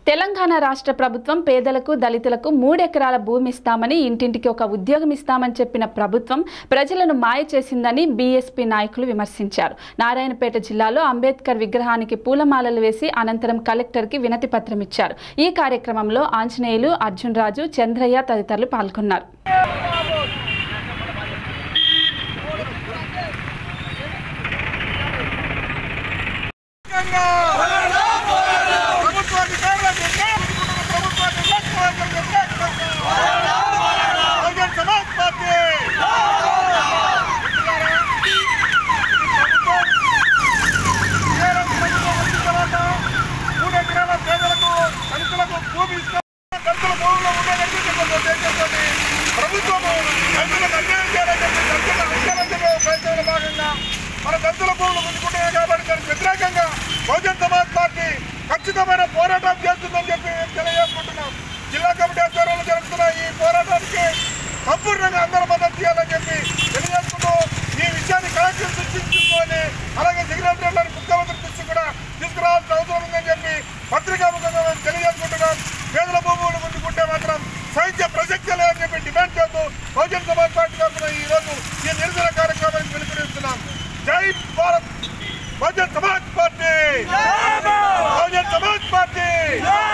తెలంగాణ రాష్ట్ర ప్రభుత్వం పేదలకు దళితులకు మూడెకరాల భూమి ఇస్తామని ఇంటింటికి ఒక ఉద్యోగం ఇస్తామని చెప్పిన ప్రభుత్వం ప్రజలను మాయ చేసిందని బీఎస్పీ నాయకులు విమర్శించారు నారాయణపేట జిల్లాలో అంబేద్కర్ విగ్రహానికి పూలమాలలు వేసి అనంతరం కలెక్టర్కి వినతి పత్రం ఇచ్చారు ఈ కార్యక్రమంలో ఆంజనేయులు అర్జున్ రాజు చంద్రయ్య తదితరులు పాల్గొన్నారు ప్రభుత్వ అధికారులకు ప్రభుత్వ నిర్లక్ష్యాలకు బహుజన్ సమాజ్ పార్టీ మూడు ఎకరాల పేదలకు దళితులకు భూమి ఇస్తాం దళితుల భూమిలో ఉండేటట్టు చెప్పి ప్రభుత్వము దళితులకు అన్యాయం చేయాలని చెప్పి దళితుల ఐక్యరాజ్య ప్రయత్నంలో భాగంగా మన దళితుల భూములు ముందుకుంటున్నాయి కాబట్టి దానికి వ్యతిరేకంగా బహుజన్ సమాజ్ పార్టీ ఖచ్చితమైన పోరాటం చేస్తుందని చెప్పి తెలియజేసుకుంటున్నాం జిల్లా కమిటీ ఆధ్వర్యంలో జరుగుతున్న ఈ పోరాటానికి సంపూర్ణంగా అందరూ మద్దతు చేయాలని చెప్పి తెలియజేసుకుంటూ ఈ విషయాన్ని కలెక్టర్ దృష్టించుకొని అలాగే సెక్రటరీలను ముఖ్యమంత్రి దృష్టి కూడా తీసుకురావాల్సిన అవసరం ఉందని చెప్పి పత్రికాముఖంగా మేము తెలియజేసుకుంటున్నాం పేదల భూములు ముందుకుంటే మాత్రం సహించే ప్రసక్తి లేదని చెప్పి డిమాండ్ చేస్తూ బహుజన్ సమాజ్ పార్టీ తరఫున ఈ రోజు ఈ నిరసన కార్యక్రమానికి పిలుపునిస్తున్నాం జై భారత్ బహుజన్ సమాజ్ పార్టీ బహుజన్ సమాజ్ పార్టీ